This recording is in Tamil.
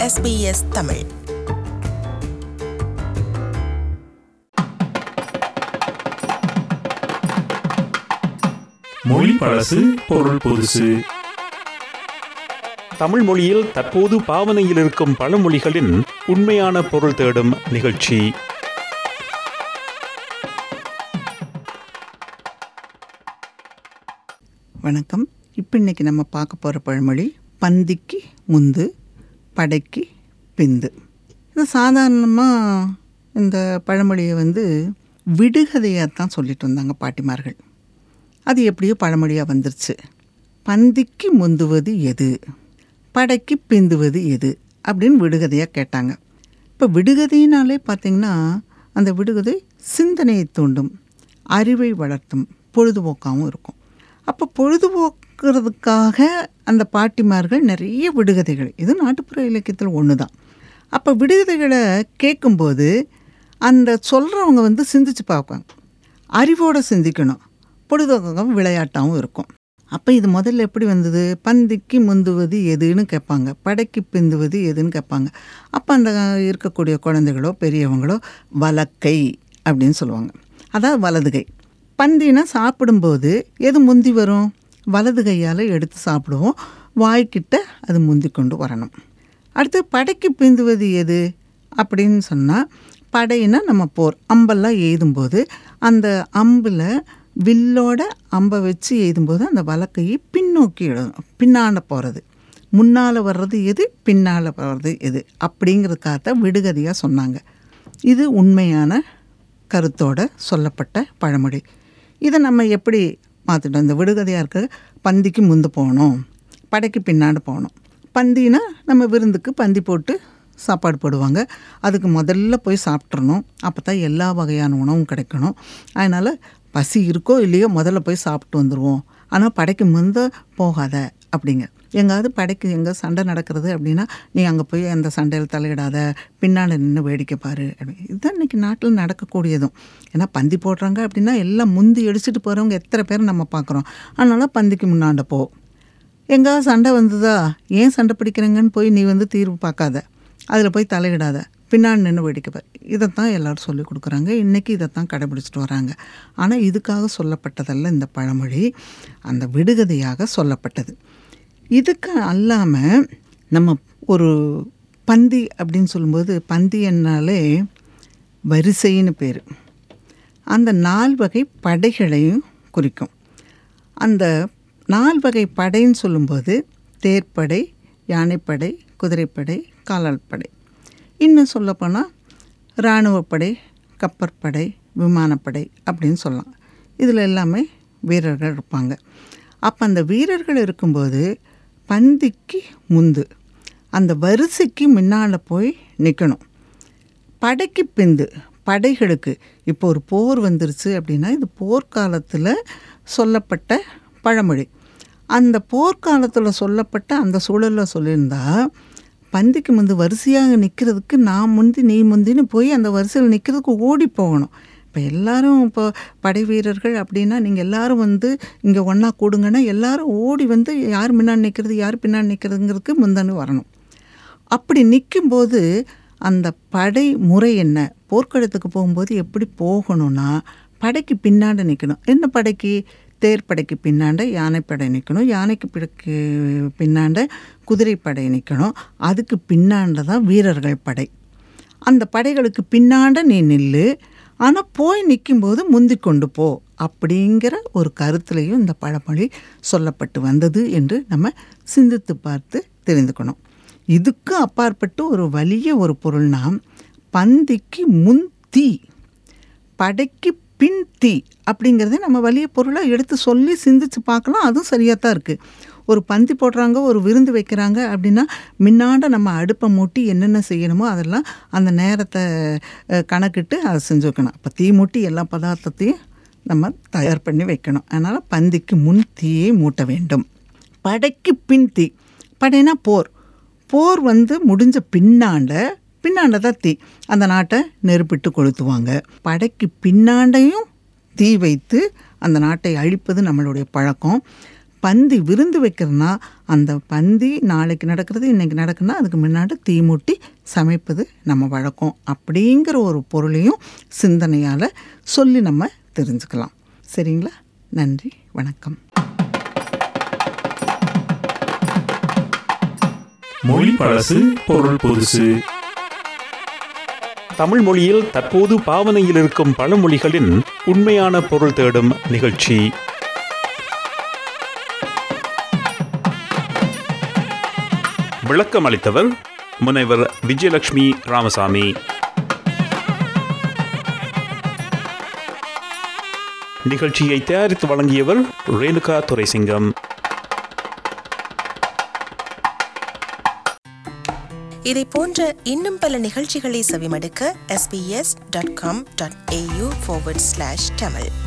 SBS தமிழ் மொழி பழசு பொருள் புதுசு தமிழ் மொழியில் தற்போது பாவனையில் இருக்கும் பழமொழிகளின் உண்மையான பொருள் தேடும் நிகழ்ச்சி வணக்கம் இப்போ இன்னைக்கு நம்ம பார்க்க போகிற பழமொழி பந்திக்கு முந்து படைக்கு பிந்து இது சாதாரணமாக இந்த பழமொழியை வந்து விடுகதையாக தான் சொல்லிட்டு வந்தாங்க பாட்டிமார்கள் அது எப்படியோ பழமொழியாக வந்துருச்சு பந்திக்கு முந்துவது எது படைக்கு பிந்துவது எது அப்படின்னு விடுகதையாக கேட்டாங்க இப்போ விடுகதையினாலே பார்த்திங்கன்னா அந்த விடுகதை சிந்தனையை தூண்டும் அறிவை வளர்த்தும் பொழுதுபோக்காகவும் இருக்கும் அப்போ பொழுதுபோக்குறதுக்காக அந்த பாட்டிமார்கள் நிறைய விடுகதைகள் இது நாட்டுப்புற இலக்கியத்தில் ஒன்று தான் அப்போ விடுகதைகளை கேட்கும்போது அந்த சொல்கிறவங்க வந்து சிந்திச்சு பார்ப்பாங்க அறிவோடு சிந்திக்கணும் பொழுதுபோக்கம் விளையாட்டாகவும் இருக்கும் அப்போ இது முதல்ல எப்படி வந்தது பந்திக்கு முந்துவது எதுன்னு கேட்பாங்க படைக்கு பிந்துவது எதுன்னு கேட்பாங்க அப்போ அந்த இருக்கக்கூடிய குழந்தைகளோ பெரியவங்களோ வலக்கை அப்படின்னு சொல்லுவாங்க அதாவது வலதுகை பந்தினா சாப்பிடும்போது எது முந்தி வரும் வலது கையால் எடுத்து சாப்பிடுவோம் வாய்க்கிட்ட அது முந்தி கொண்டு வரணும் அடுத்து படைக்கு பிந்துவது எது அப்படின்னு சொன்னால் படையினா நம்ம போர் அம்பெல்லாம் எய்தும்போது அந்த அம்பில் வில்லோட அம்பை வச்சு எய்தும்போது அந்த வலக்கையை பின்னோக்கி எழுதணும் பின்னாண்ட போகிறது முன்னால் வர்றது எது பின்னால் வர்றது எது அப்படிங்கிறதுக்காக தான் விடுகதையாக சொன்னாங்க இது உண்மையான கருத்தோட சொல்லப்பட்ட பழமொழி இதை நம்ம எப்படி மாற்றிட்டோம் இந்த விடுகதையாக இருக்க பந்திக்கு முந்து போகணும் படைக்கு பின்னாடி போகணும் பந்தினா நம்ம விருந்துக்கு பந்தி போட்டு சாப்பாடு போடுவாங்க அதுக்கு முதல்ல போய் சாப்பிட்றணும் அப்போ தான் எல்லா வகையான உணவும் கிடைக்கணும் அதனால் பசி இருக்கோ இல்லையோ முதல்ல போய் சாப்பிட்டு வந்துடுவோம் ஆனால் படைக்கு முந்த போகாத அப்படிங்க எங்காவது படைக்கு எங்கே சண்டை நடக்கிறது அப்படின்னா நீ அங்கே போய் அந்த சண்டையில் தலையிடாத பின்னாடி நின்று வேடிக்கை பாரு அப்படி இதுதான் இன்றைக்கி நாட்டில் நடக்கக்கூடியதும் ஏன்னா பந்தி போடுறாங்க அப்படின்னா எல்லாம் முந்தி அடிச்சுட்டு போகிறவங்க எத்தனை பேர் நம்ம பார்க்குறோம் அதனால பந்திக்கு முன்னாண்ட போ எங்காவது சண்டை வந்ததா ஏன் சண்டை பிடிக்கிறீங்கன்னு போய் நீ வந்து தீர்வு பார்க்காத அதில் போய் தலையிடாத பின்னாடி நின்று வேடிக்கை பாரு இதைத்தான் எல்லோரும் சொல்லி கொடுக்குறாங்க இன்றைக்கி இதைத்தான் கடைபிடிச்சிட்டு வராங்க ஆனால் இதுக்காக சொல்லப்பட்டதல்ல இந்த பழமொழி அந்த விடுகதையாக சொல்லப்பட்டது இதுக்கு அல்லாமல் நம்ம ஒரு பந்தி அப்படின்னு சொல்லும்போது பந்தி என்னாலே வரிசைன்னு பேர் அந்த நால் வகை படைகளையும் குறிக்கும் அந்த நால் வகை படைன்னு சொல்லும்போது தேர்ப்படை யானைப்படை குதிரைப்படை காலாள்படை இன்னும் சொல்லப்போனால் இராணுவப்படை கப்பற்படை விமானப்படை அப்படின்னு சொல்லலாம் இதில் எல்லாமே வீரர்கள் இருப்பாங்க அப்போ அந்த வீரர்கள் இருக்கும்போது பந்திக்கு முந்து அந்த வரிசைக்கு முன்னால் போய் நிற்கணும் படைக்கு பிந்து படைகளுக்கு இப்போ ஒரு போர் வந்துருச்சு அப்படின்னா இது போர்க்காலத்தில் சொல்லப்பட்ட பழமொழி அந்த போர்க்காலத்தில் சொல்லப்பட்ட அந்த சூழலில் சொல்லியிருந்தா பந்திக்கு முந்து வரிசையாக நிற்கிறதுக்கு நான் முந்தி நீ முந்தின்னு போய் அந்த வரிசையில் நிற்கிறதுக்கு ஓடி போகணும் இப்போ எல்லாரும் இப்போ படை வீரர்கள் அப்படின்னா நீங்கள் எல்லாரும் வந்து இங்கே ஒன்றா கூடுங்கன்னா எல்லாரும் ஓடி வந்து யார் முன்னாடி நிற்கிறது யார் பின்னாடி நிற்கிறதுங்கிறதுக்கு முந்தானு வரணும் அப்படி நிற்கும்போது அந்த படை முறை என்ன போர்க்களத்துக்கு போகும்போது எப்படி போகணும்னா படைக்கு பின்னாடி நிற்கணும் என்ன படைக்கு தேர்ப்படைக்கு பின்னாண்ட யானைப்படை நிற்கணும் யானைக்கு பிடக்கு பின்னாண்ட குதிரைப்படை நிற்கணும் அதுக்கு பின்னாண்ட தான் வீரர்கள் படை அந்த படைகளுக்கு பின்னாண்ட நீ நில்லு ஆனால் போய் நிற்கும்போது முந்தி கொண்டு போ அப்படிங்கிற ஒரு கருத்துலையும் இந்த பழமொழி சொல்லப்பட்டு வந்தது என்று நம்ம சிந்தித்து பார்த்து தெரிந்துக்கணும் இதுக்கு அப்பாற்பட்டு ஒரு வலிய ஒரு பொருள்னா பந்திக்கு முன் தீ படைக்கு பின் தீ அப்படிங்கிறத நம்ம வலிய பொருளாக எடுத்து சொல்லி சிந்திச்சு பார்க்கலாம் அதுவும் சரியாக தான் இருக்குது ஒரு பந்தி போடுறாங்க ஒரு விருந்து வைக்கிறாங்க அப்படின்னா முன்னாண்ட நம்ம அடுப்பை மூட்டி என்னென்ன செய்யணுமோ அதெல்லாம் அந்த நேரத்தை கணக்கிட்டு அதை செஞ்சு வைக்கணும் அப்போ தீ மூட்டி எல்லா பதார்த்தத்தையும் நம்ம தயார் பண்ணி வைக்கணும் அதனால் பந்திக்கு முன் தீயை மூட்ட வேண்டும் படைக்கு பின் தீ படைனா போர் போர் வந்து முடிஞ்ச பின்னாண்ட பின்னாண்ட தான் தீ அந்த நாட்டை நெருப்பிட்டு கொளுத்துவாங்க படைக்கு பின்னாண்டையும் தீ வைத்து அந்த நாட்டை அழிப்பது நம்மளுடைய பழக்கம் பந்தி விருந்து வைக்கிறதுனா அந்த பந்தி நாளைக்கு நடக்கிறது இன்றைக்கி நடக்குன்னா அதுக்கு முன்னாடி தீ மூட்டி சமைப்பது நம்ம வழக்கம் அப்படிங்கிற ஒரு பொருளையும் சிந்தனையால் சொல்லி நம்ம தெரிஞ்சுக்கலாம் சரிங்களா நன்றி வணக்கம் மொழி பழசு பொருள் புதுசு தமிழ் மொழியில் தற்போது பாவனையில் இருக்கும் பழமொழிகளின் உண்மையான பொருள் தேடும் நிகழ்ச்சி விளக்கம் அளித்தவர் முனைவர் விஜயலட்சுமி ராமசாமி நிகழ்ச்சியை தயாரித்து வழங்கியவர் ரேணுகா துரைசிங்கம் இதை போன்ற இன்னும் பல நிகழ்ச்சிகளை செவிமடுக்க sbs.com.au forward slash tamil